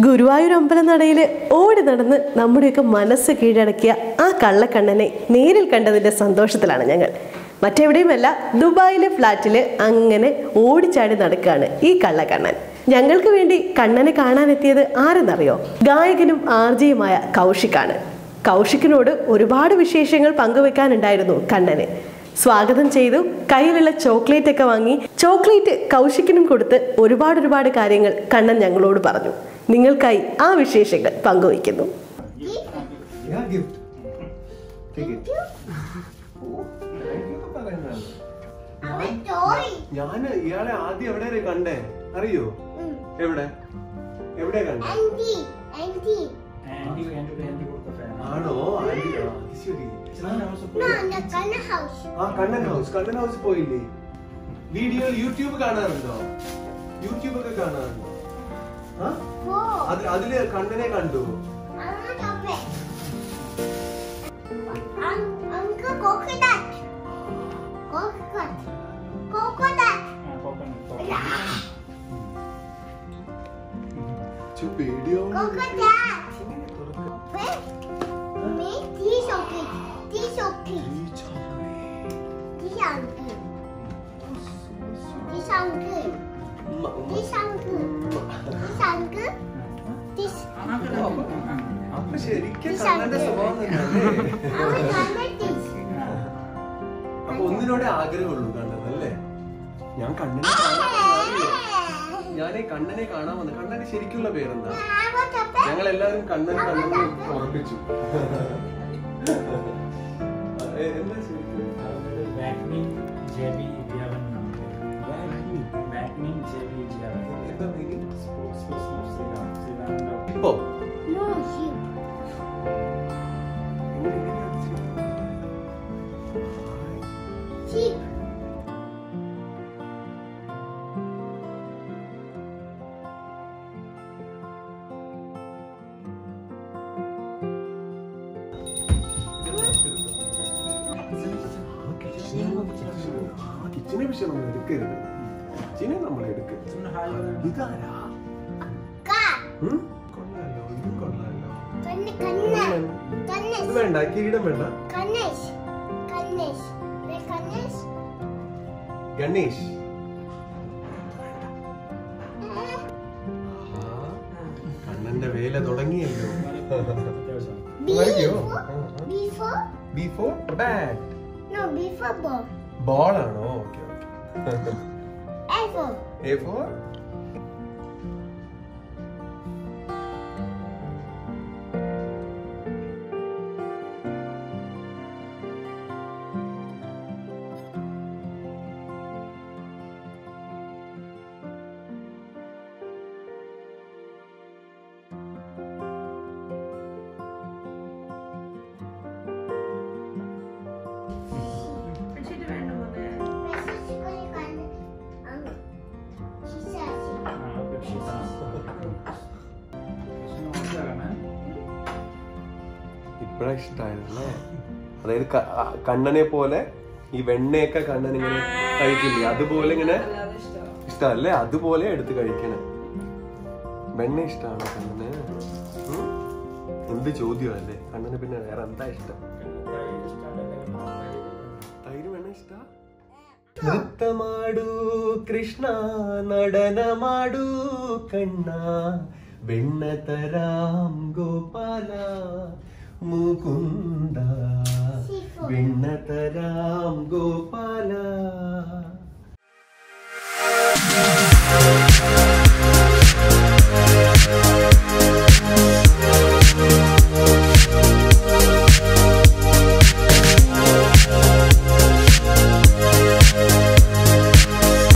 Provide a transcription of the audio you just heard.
ഗുരുവായൂർ അമ്പലനടയിൽ ഓടി നടന്ന് നമ്മുടെയൊക്കെ മനസ്സ് കീഴടക്കിയ ആ കള്ളക്കണ്ണനെ നേരിൽ കണ്ടതിന്റെ സന്തോഷത്തിലാണ് ഞങ്ങൾ മറ്റെവിടെയുമല്ല ദുബായിലെ ഫ്ലാറ്റിൽ അങ്ങനെ ഓടിച്ചാടി നടക്കുകയാണ് ഈ കള്ളക്കണ്ണൻ ഞങ്ങൾക്ക് വേണ്ടി കണ്ണനെ കാണാനെത്തിയത് ആരെന്നറിയോ ഗായകനും ആർജയുമായ കൗശിക്കാണ് കൗശിക്കിനോട് ഒരുപാട് വിശേഷങ്ങൾ പങ്കുവെക്കാനുണ്ടായിരുന്നു കണ്ണന് സ്വാഗതം ചെയ്തു കയ്യിലുള്ള ചോക്ലേറ്റ് ഒക്കെ വാങ്ങി ചോക്ലേറ്റ് കൗശിക്കിനും കൊടുത്ത് ഒരുപാട് ഒരുപാട് കാര്യങ്ങൾ കണ്ണൻ ഞങ്ങളോട് പറഞ്ഞു നിങ്ങൾക്കായി ആ വിശേഷങ്ങൾ പങ്കുവയ്ക്കുന്നു Yeah, gift. Take it. Oh, thank you ഒക്കെ പറയുന്നതാണ്. ഞാന് ഇയാളെ ആദ്യം എവിടെ കണ്ടേ അറിയോ എവിടെ എവിടെ കണ്ടേ aunty aunty aunty aunty aunty കൊടുത്ത ഫാൻ ആണോ ആന്റി ആ, അത് ശരി നോ ദ കണ്ണ ഹൗസ് ആ കണ്ണൻ ഹൗസ് കണ്ണൻ ഹൗസ് പോയില്ലേ വീഡിയോ യൂട്യൂബ് കാണാറുണ്ടോ യൂട്യൂബ് ഒക്കെ കാണാറുണ്ടോ ആ? പോ അത് അതില് കണ്ണനെ കണ്ടു അങ്ങോട്ടേ അങ്ക കോക്കനട്ട് കോക്കനട്ട് കോക്കനട്ട് ചു പേടിയോ കോക്കനട്ട് മേ tea chocolate tea chocolate tea ശങ്ക് ടീ ശങ്ക് ടീ ശങ്ക് ടീ ശങ്ക് ടീ അപ്പൊ ശരിക്കും കണ്ണന്റെ സ്വഭാവം തന്നെയല്ലേ അവൻ കണ്ണ ടീ അപ്പൊ ഒന്നിനോടെ ആഗ്രഹമുള്ളൂ കണ്ണൻ അല്ലേ ഞാൻ കണ്ണനെ കാണാൻ ഞാൻ ഈ കണ്ണനെ കാണാൻ വന്നു കണ്ണന്റെ ശരിക്കുള്ള പേരെന്താ ഞങ്ങൾ എല്ലാവരും കണ്ണൻ കണ്ണൻ എന്ന് ഉറപ്പിച്ചു എ- എന്താ ശരിക്കും ബാക്മിൻ ജെബി ഇലവൻ ബാക്മിൻ ജെബി ഇലവൻ എന്താ meaning? Sports person of Sriram ശ്രീറാമിന്റെ ഇപ്പൊ No, sheep. എങ്ങനെ- എങ്ങനെയാ ശരിക്കും? Sheep. ആ, കിച്ചനെ പക്ഷെ നമ്മൾ എടുക്കരുത് കിച്ചനെ നമ്മൾ എടുക്കരുത് ഇതാരാ Cat. ഉം? കൊള്ളാലോ ഇതും കൊള്ളാലോ Kanne, kanne. ഇത് Kannes. വേണ്ട കിരീടം വേണ്ട Kannes. Kannes. The kannes. Ganesh ആ, കണ്ണന്റെ വേല തുടങ്ങിയല്ലോ B വരയ്ക്കോ? for? B for? B for bat No, B for ball. Ball ആണോ okay okay A for? A for Message kali kanne. Um, she says she. ഇപ്പഴാ ഇഷ്ടായതല്ലേ അതായത് ക- ആ, കണ്ണനെ പോലെ ഈ വെണ്ണയൊക്കെ കണ്ണൻ ഇങ്ങനെ കഴിക്കില്ലേ അതുപോലെ ഇങ്ങനെ ഇഷ്ടമല്ലേ അതുപോലെ എടുത്ത് കഴിക്കണേ വെണ്ണ ഇഷ്ടമാണോ കണ്ണന് ഉം? എന്ത് ചോദ്യമല്ലേ കണ്ണന് പിന്നെ വേറെ എന്താ ഇഷ്ടം തൈര് വെണ്ണ ഇഷ്ട നൃത്തമാടൂ കൃഷ്ണ നടനമാടൂ കണ്ണ വെണ്ണ തരാം ഗോപാല മുകുന്ദ വെണ്ണ തരാം ഗോപാല